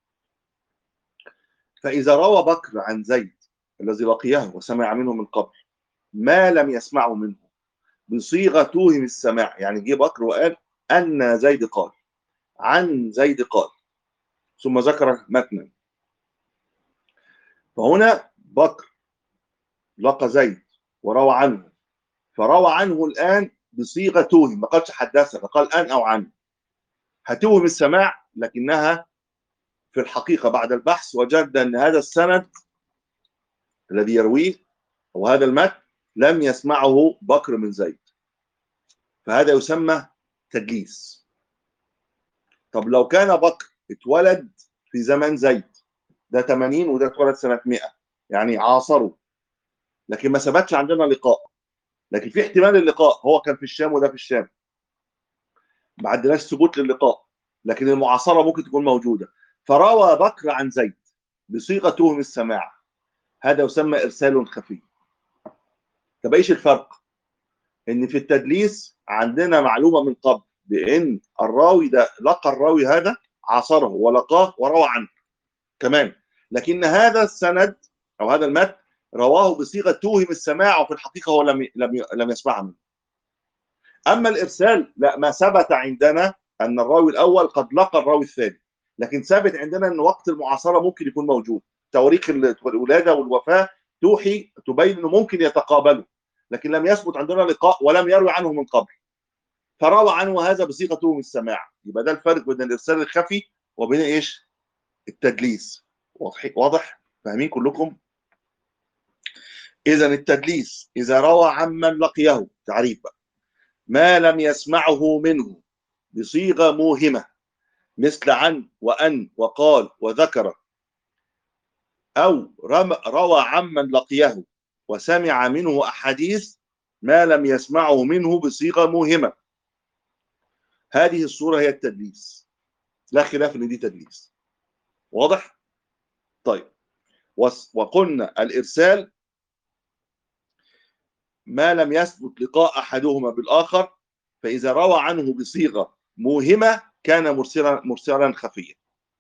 فاذا روى بكر عن زيد الذي لقيه وسمع منه من قبل ما لم يسمعه منه بصيغه توهم السماع يعني جه بكر وقال ان زيد قال عن زيد قال ثم ذكر متنا فهنا بكر لقى زيد وروى عنه فروى عنه الان بصيغه توهم ما قالش حدثنا قال ان او عن هتوهم السماع لكنها في الحقيقه بعد البحث وجدنا ان هذا السند الذي يرويه او هذا المتن لم يسمعه بكر من زيد فهذا يسمى تدليس طب لو كان بكر اتولد في زمن زيد ده 80 وده اتولد سنه 100 يعني عاصروا لكن ما ثبتش عندنا لقاء لكن في احتمال اللقاء هو كان في الشام وده في الشام ما عندناش ثبوت للقاء لكن المعاصره ممكن تكون موجوده فروى بكر عن زيد بصيغه تهم السماع هذا يسمى ارسال خفي طب ايش الفرق؟ ان في التدليس عندنا معلومه من قبل بان الراوي ده لقى الراوي هذا عاصره ولقاه وروى عنه كمان لكن هذا السند او هذا المتن رواه بصيغه توهم السماع وفي الحقيقه هو لم لم لم يسمعها منه. اما الارسال لا ما ثبت عندنا ان الراوي الاول قد لقى الراوي الثاني لكن ثابت عندنا ان وقت المعاصره ممكن يكون موجود تواريخ الولاده والوفاه توحي تبين انه ممكن يتقابلوا لكن لم يثبت عندنا لقاء ولم يروي عنه من قبل فروى عنه هذا بصيغه توهم السماع يبقى ده الفرق بين الارسال الخفي وبين ايش؟ التدليس واضح واضح فاهمين كلكم؟ اذا التدليس اذا روى عمن لقيه تعريف بقى ما لم يسمعه منه بصيغه موهمه مثل عن وان وقال وذكر او رم روى عمن لقيه وسمع منه احاديث ما لم يسمعه منه بصيغه موهمه هذه الصوره هي التدليس لا خلاف ان دي تدليس واضح طيب وقلنا الارسال ما لم يثبت لقاء احدهما بالاخر فاذا روى عنه بصيغه موهمه كان مرسلا مرسلا خفيا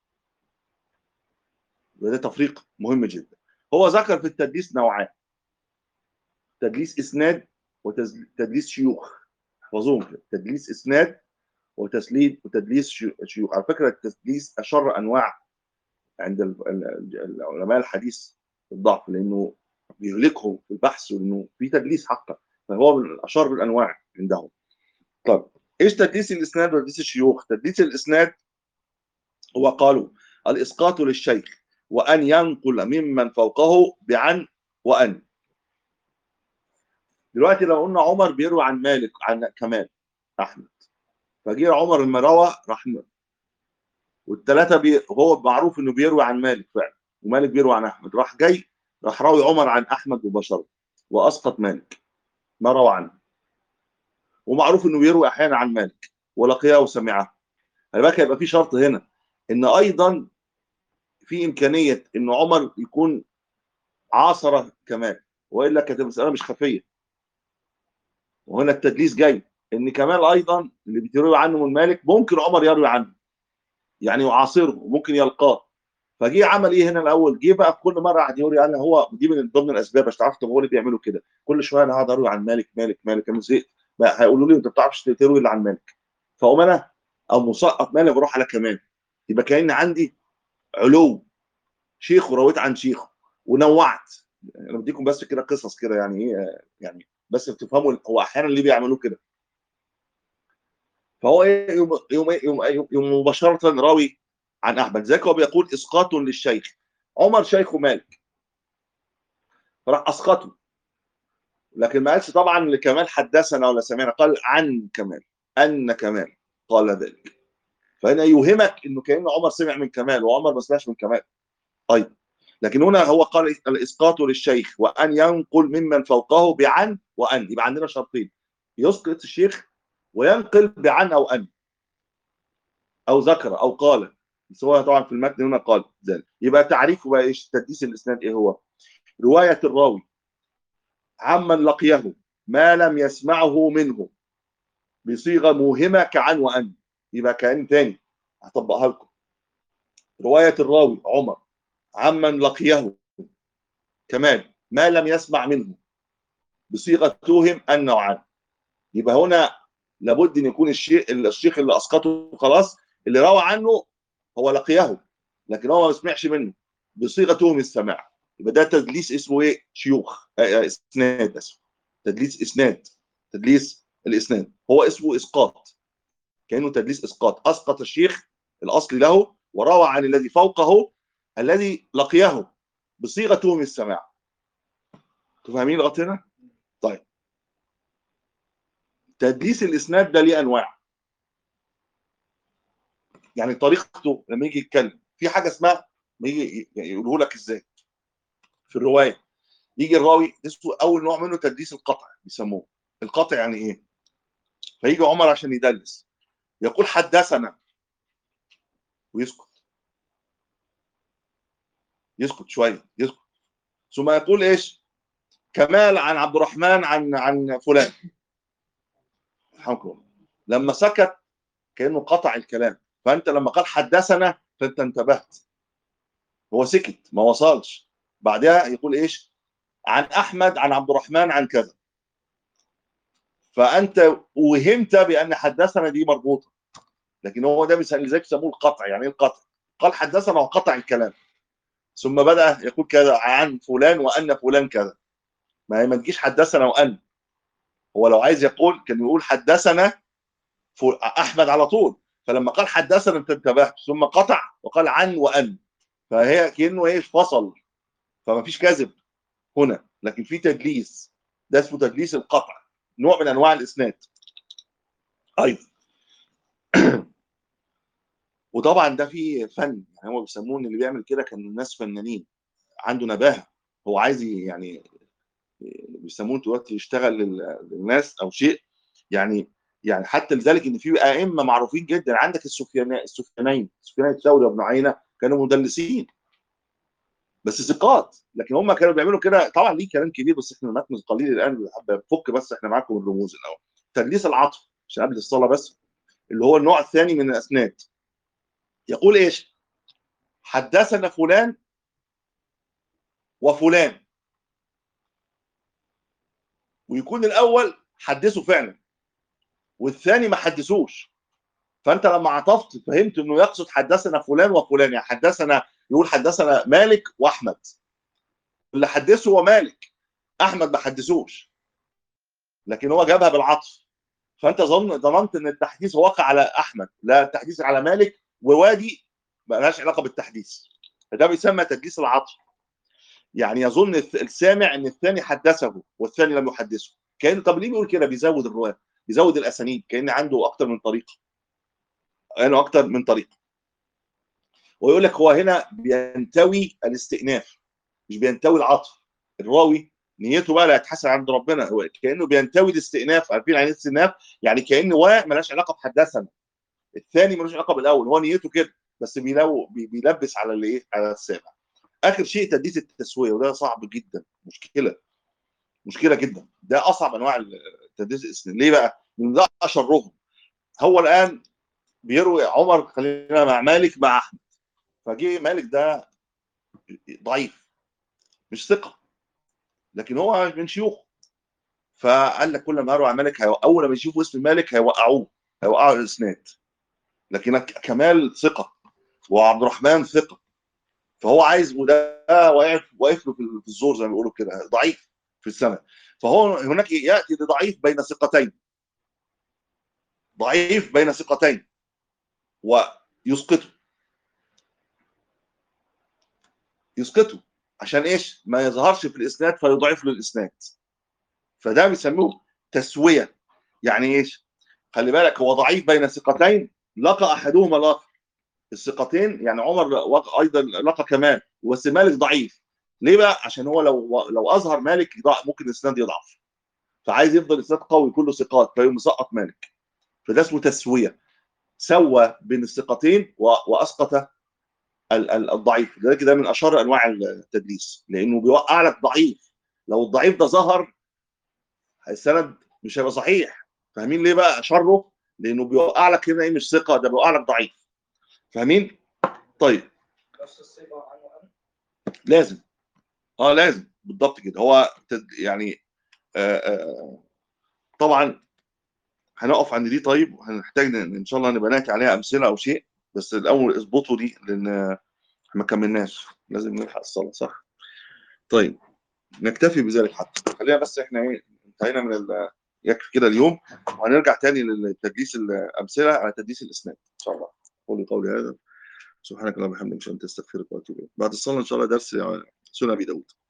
وده تفريق مهم جدا هو ذكر في التدليس نوعان تدليس اسناد وتدليس شيوخ احفظوهم كده تدليس اسناد وتسليد وتدليس شيوخ على فكره التدليس اشر انواع عند العلماء الحديث الضعف لانه بيهلكهم في البحث وانه في تدليس حقا فهو من اشر الانواع عندهم طب ايش تدليس الاسناد وتدليس الشيوخ تدليس الاسناد هو قالوا الاسقاط للشيخ وان ينقل ممن فوقه بعن وان دلوقتي لو قلنا عمر بيروي عن مالك عن كمال احمد فجه عمر لما روى راح والثلاثه بي... هو معروف انه بيروي عن مالك فعلا ومالك بيروي عن احمد راح جاي راح راوي عمر عن احمد مباشره واسقط مالك ما روى عنه ومعروف انه بيروي احيانا عن مالك ولقياه وسمعه خلي بالك هيبقى في شرط هنا ان ايضا في امكانيه ان عمر يكون عاصر كمال والا كانت المساله مش خفيه وهنا التدليس جاي ان كمال ايضا اللي بتروي عنه من مالك ممكن عمر يروي عنه يعني يعاصره وممكن يلقاه فجه عمل ايه هنا الاول جه بقى كل مره قعد يوري انا هو دي من ضمن الاسباب عشان تعرفوا هو اللي بيعملوا كده كل شويه انا هقعد اروي عن مالك مالك مالك انا زهقت بقى هيقولوا لي انت ما بتعرفش تروي الا عن مالك فاقوم انا او مسقط مالك بروح على كمان يبقى كان عندي علو شيخ ورويت عن شيخ ونوعت انا بديكم بس كده قصص كده يعني ايه يعني بس تفهموا هو احيانا ليه بيعملوا كده فهو ايه يوم يوم يوم, يوم مباشره راوي عن احمد ذاك هو بيقول اسقاط للشيخ عمر شيخ مالك فراح اسقطه لكن ما قالش طبعا لكمال حدثنا ولا سمعنا قال عن كمال ان كمال قال ذلك فهنا يوهمك انه كان عمر سمع من كمال وعمر ما سمعش من كمال طيب لكن هنا هو قال الاسقاط للشيخ وان ينقل ممن فوقه بعن وان يبقى عندنا شرطين يسقط الشيخ وينقل بعن او ان او ذكر او قال بس هو طبعا في المتن هنا قال ذلك يبقى تعريفه بقى ايش تدليس الاسناد ايه هو روايه الراوي عمن لقيه ما لم يسمعه منه بصيغه موهمه كعن وان يبقى كان تاني هطبقها لكم روايه الراوي عمر عمن لقيه كمان ما لم يسمع منه بصيغه توهم ان وعن يبقى هنا لابد ان يكون الشيخ الشيخ اللي اسقطه خلاص اللي روى عنه هو لقيه لكن هو ما سمعش منه بصيغه توهم السماع يبقى ده تدليس اسمه ايه؟ شيوخ آه اسناد اسمه تدليس اسناد تدليس الاسناد هو اسمه اسقاط كانه تدليس اسقاط اسقط الشيخ الاصلي له وروى عن الذي فوقه الذي لقيه بصيغه توهم السماع فاهمين لغايه هنا؟ طيب تدليس الاسناد ده ليه انواع يعني طريقته لما يجي يتكلم في حاجه اسمها ما يجي يقوله لك ازاي في الروايه يجي الراوي اسمه اول نوع منه تدليس القطع بيسموه القطع يعني ايه فيجي عمر عشان يدلس يقول حدثنا ويسكت يسكت شويه يسكت ثم يقول ايش كمال عن عبد الرحمن عن عن فلان رحمكم الله لما سكت كانه قطع الكلام فانت لما قال حدثنا فانت انتبهت هو سكت ما وصلش بعدها يقول ايش عن احمد عن عبد الرحمن عن كذا فانت وهمت بان حدثنا دي مربوطه لكن هو ده مثال لذلك يسموه القطع يعني ايه القطع قال حدثنا وقطع الكلام ثم بدا يقول كذا عن فلان وان فلان كذا ما هي ما تجيش حدثنا وان هو لو عايز يقول كان يقول حدثنا فل- احمد على طول فلما قال حدثنا انت انتبهت ثم قطع وقال عن وان فهي كانه ايش فصل فما فيش كذب هنا لكن في تدليس ده اسمه تدليس القطع نوع من انواع الاسناد ايضا وطبعا ده فيه فن يعني هم بيسموه ان اللي بيعمل كده كان الناس فنانين عنده نباهه هو عايز ي- يعني بيسموه دلوقتي يشتغل لل- للناس او شيء يعني يعني حتى لذلك ان في ائمه معروفين جدا عندك السفيان السفيانين سفيان الثوري وابن عيينه كانوا مدلسين بس ثقات لكن هم كانوا بيعملوا كده طبعا ليه كلام كبير بس احنا نركز قليل الان بفك بس احنا معاكم الرموز الاول تدليس العطف عشان قبل الصلاه بس اللي هو النوع الثاني من الاسناد يقول ايش حدثنا فلان وفلان ويكون الاول حدثه فعلا والثاني ما حدثوش فانت لما عطفت فهمت انه يقصد حدثنا فلان وفلان يعني حدثنا يقول حدثنا مالك واحمد اللي حدثه هو مالك احمد ما حدثوش لكن هو جابها بالعطف فانت ظن ظننت ان التحديث واقع على احمد لا التحديث على مالك ووادي ما لهاش علاقه بالتحديث فده بيسمى تدليس العطف يعني يظن الث- السامع ان الثاني حدثه والثاني لم يحدثه كان طب ليه بيقول كده بيزود الرواه بيزود الاسانيد كان عنده اكتر من طريقه عنده اكتر من طريقه ويقول لك هو هنا بينتوي الاستئناف مش بينتوي العطف الراوي نيته بقى لا يتحسن عند ربنا هو كانه بينتوي الاستئناف عارفين يعني ايه الاستئناف يعني كان و ملهاش علاقه بحدثنا الثاني ملوش علاقه بالاول هو نيته كده بس بيلو بي- بيلبس على الايه على السامع اخر شيء تدليس التسويه وده صعب جدا مشكله مشكله جدا ده اصعب انواع التدليس الاسناد ليه بقى؟ لان ده اشرهم هو الان بيروي عمر خلينا مع مالك مع احمد فجه مالك ده ضعيف مش ثقه لكن هو من شيوخه فقال لك كل ما يروي عن مالك هيو... اول ما يشوفوا اسم مالك هيوقعوه هيوقعوا الاسناد لكن كمال ثقه وعبد الرحمن ثقه فهو عايز وده واقف واقف له في الزور زي ما بيقولوا كده ضعيف في السنه فهو هناك ياتي لضعيف بين ثقتين ضعيف بين ثقتين ويسقطه يسقطه عشان ايش؟ ما يظهرش في الاسناد فيضعف له الاسناد فده بيسموه تسويه يعني ايش؟ خلي بالك هو ضعيف بين ثقتين لقى احدهما الاخر الثقتين يعني عمر وق- ايضا لقى كمان بس مالك ضعيف ليه بقى؟ عشان هو لو لو اظهر مالك يضع- ممكن الاسناد يضعف فعايز يفضل الاسناد قوي كله ثقات فيقوم مسقط مالك فده اسمه تسويه سوى بين الثقتين و- واسقط ال- ال- الضعيف لذلك ده من اشهر انواع التدليس لانه بيوقع لك ضعيف لو الضعيف ده ظهر السند مش هيبقى صحيح فاهمين ليه بقى شره لانه بيوقع لك هنا ايه مش ثقه ده بيوقع لك ضعيف فاهمين طيب نفس الصيغه عنه أنا. لازم اه لازم بالضبط كده هو تد... يعني آه آه طبعا هنقف عند دي طيب وهنحتاج ن- ان شاء الله نبقى نحكي عليها امثله او شيء بس الاول اظبطوا دي لان آه، ما كملناش لازم نلحق الصلاه صح طيب نكتفي بذلك حتى خلينا بس احنا ايه انتهينا من ال... يكفي كده اليوم وهنرجع تاني للتدليس الامثله على تدليس الاسناد ان شاء الله قولي قولي هذا سبحانك اللهم وبحمدك اشهد ان لا اله الا انت استغفرك واتوب اليك بعد الصلاه ان شاء الله درس سنن ابي داود